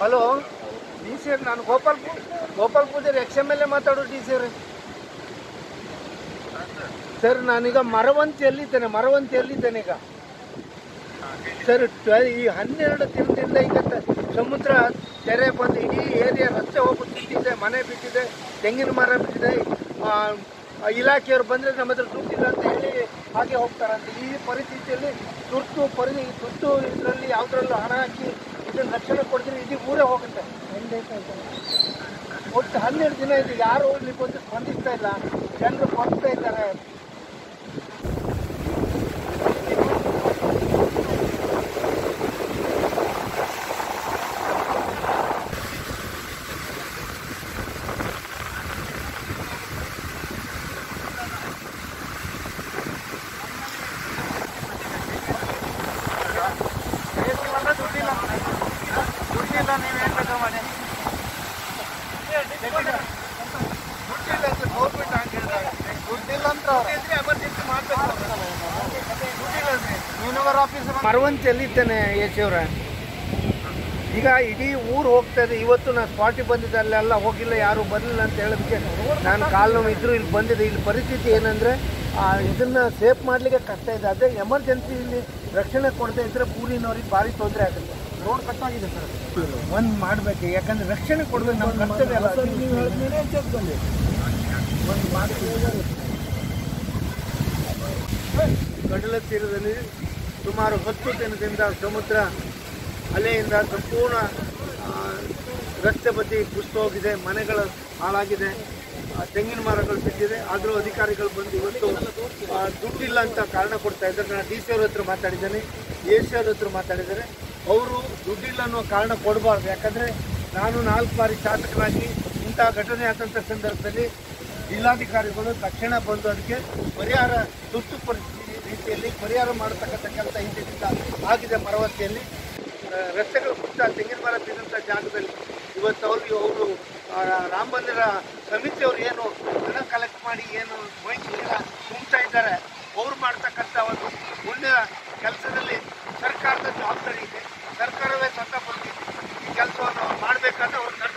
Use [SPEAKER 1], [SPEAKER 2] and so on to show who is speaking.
[SPEAKER 1] hello D C ನಾನು ಗೋಪಾಲ್ ಪೂ Gopal Pujari ex M L A ಮಾತಾಡೋದು ಡಿ ಸಿ ಅವ್ರೆ ಸರ್ ನಾನೀಗ ಮರವಂತಿ ಎಲ್ಲಿದ್ದೇನೆ ಮರವಂತಿ ಎಲ್ಲಿದ್ದೇನೆ ಈಗ ಸರ್ ಟ್ವೆ- ಈ ಹನ್ನೆರಡು ದಿನದಿಂದ ಈಗ ತ- ಸಮುದ್ರ ತೆರೆ ಬಂದು ಇಡೀ ಏರಿಯಾ ರಸ್ತೆ ಹೋಗ್ಬಿಟ್ಟು ಬಿಟ್ಟಿದೆ ಮನೆ ಬಿಟ್ಟಿದೆ ತೆಂಗಿನ ಮರ ಬಿಟ್ಟಿದೆ ಆ, ಆ ಇಲಾಖೆಯವರು ಬಂದರೆ ನಮ್ಮ ಹತ್ರ ದುಡ್ಡಿಲ್ಲ ಅಂತ ಹೇಳಿ ಹಾಗೆ ಹೋಗ್ತಾರಂತೆ ಈ ಪರಿಸ್ಥಿತಿಯಲ್ಲಿ ತುರ್ತು ಪರಿ ತುರ್ತು ಇದರಲ್ಲಿ ಯಾವುದ್ರಲ್ಲೂ ಹಣ ಹಾಕಿ ಇದನ್ನು ರಕ್ಷಣೆ ಕೊಡ್ತೀನಿ ಇಡೀ ಊರೇ ಹೋಗುತ್ತೆ ಒಟ್ಟು ಹನ್ನೆರಡು ದಿನ ಇದೆ ಯಾರು ಇಲ್ಲಿ ಬಂದು ಸ್ಪಂದಿಸ್ತಾ ಇಲ್ಲ ಜನರು ಕೊಡ್ತಾ ಇದ್ದಾರೆ ದುಡ್ಡಿಲ್ಲ ನೀವೇನು ಬೇಕಾ ಮಾಡಿ ದುಡ್ಡಿಲ್ಲ ಅಂತ ಗೌರ್ಮೆಂಟ್ ಹಂಗೆ ಹೇಳ್ತಾರೆ ದುಡ್ಡಿಲ್ಲ ಅಂತ ಎಮರ್ಜೆನ್ಸಿ ಮಾಡಬೇಕು ಯೂನಿವರ್ ಆಫೀಸ್ ಮರವಂತಿ ಎಲ್ಲಿದ್ದೇನೆ ಯಶ್ ಅವರ ಈಗ ಇಡೀ ಊರು ಹೋಗ್ತಾ ಇದೆ ಇವತ್ತು ನಾನು ಸ್ಪಾಟಿಗೆ ಬಂದಿದ್ದೆ ಅಲ್ಲೆಲ್ಲ ಹೋಗಿಲ್ಲ ಯಾರು ಬರಲಿಲ್ಲ ಅಂತ ಹೇಳೋದಕ್ಕೆ ನಾನು ಕಾಲು ನೋವು ಇದ್ರು ಇಲ್ಲಿ ಬಂದಿದೆ ಇಲ್ಲಿ ಪರಿಸ್ಥಿತಿ ಏನಂದರೆ ಇದನ್ನು ಸೇಫ್ ಮಾಡಲಿಕ್ಕೆ ಕಷ್ಟ ಇದೆ ಅದೇ ಎಮರ್ಜೆನ್ಸಿ ಇಲ್ಲಿ ರಕ್ಷಣೆ ಕೊಡದೇ ಇದ್ದರೆ ಊರಿನವ್ರಿಗೆ ಭಾರಿ ತೊಂದರೆ ಆಗುತ್ತೆ ರೋಡ್ ಕಟ್ಟಾಗಿದೆ ಸರ್ ಒಂದು ಮಾಡಬೇಕು ಯಾಕಂದ್ರೆ ರಕ್ಷಣೆ ಕೊಡಬೇಕು ನಮ್ಮ ಕರ್ತವ್ಯ ಅಲ್ಲ ಒಂದು ಕಡಲ ತೀರದಲ್ಲಿ ಸುಮಾರು ಹತ್ತು ದಿನದಿಂದ ಸಮುದ್ರ ಅಲೆಯಿಂದ ಸಂಪೂರ್ಣ ಆ, ರಸ್ತೆ ಬದಿ ಕುಸಿದು ಹೋಗಿದೆ ಮನೆಗಳ ಹಾಳಾಗಿದೆ ಆ, ತೆಂಗಿನ ಮರಗಳು ಬಿದ್ದಿದೆ ಆದರೂ ಅಧಿಕಾರಿಗಳು ಬಂದು ಇವತ್ತು ಆ, ದುಡ್ಡಿಲ್ಲ ಅಂತ ಕಾರಣ ಕೊಡ್ತಾ ಇದ್ದಾರೆ ನಾನು ಡಿ ಸಿ ಅವ್ರ ಹತ್ರ ಮಾತಾಡಿದ್ದೇನೆ ಎ ಸಿ ಅವ್ರ ಹತ್ರ ಮಾತಾಡಿದ್ದಾರೆ ಅವರು ದುಡ್ಡಿಲ್ಲ ಅನ್ನೋ ಕಾರಣ ಕೊಡಬಾರ್ದು ಯಾಕಂದರೆ ನಾನು ನಾಲ್ಕು ಬಾರಿ ಶಾಸಕರಾಗಿ ಇಂತಹ ಘಟನೆ ಆದಂಥ ಸಂದರ್ಭದಲ್ಲಿ ಜಿಲ್ಲಾಧಿಕಾರಿಗಳು ತಕ್ಷಣ ಬಂದು ಅದಕ್ಕೆ ಪರಿಹಾರ ತುರ್ತು ಪರಿಸ್ಥಿತಿ ರೀತಿಯಲ್ಲಿ ಪರಿಹಾರ ಮಾಡತಕ್ಕಂಥ ಕೆಲಸ ಹಿಂದಿನಿಂದ ಆಗಿದೆ ಮರವತ್ತಿಯಲ್ಲಿ ಆ, ರಸ್ತೆಗಳು ಸುತ್ತ ತೆಂಗಿನ ಮರ ಬಿದ್ದಂಥ ಜಾಗದಲ್ಲಿ ಇವತ್ತು ಅವ್ರಿಗೆ ಅವರು ರಾಮ ಮಂದಿರ ಸಮಿತಿಯವರು ಏನು ಹಣ ಕಲೆಕ್ಟ್ ಮಾಡಿ ಏನು ಮೈಸೂರಿನ ತುಂಬ್ತಾ ಇದ್ದಾರೆ ಅವ್ರು ಮಾಡ್ತಕ್ಕಂಥ ಒಂದು ಪುಣ್ಯ ಕೆಲಸದಲ್ಲಿ ಸರ್ಕಾರದ ಜವಾಬ್ದಾರಿ ಇದೆ ಸರ್ಕಾರವೇ ಸ್ವತಃ ಬಂದು ಈ ಕೆಲಸವನ್ನು ಮಾಡಬೇಕಾದ್ರೆ ಅವ್ರು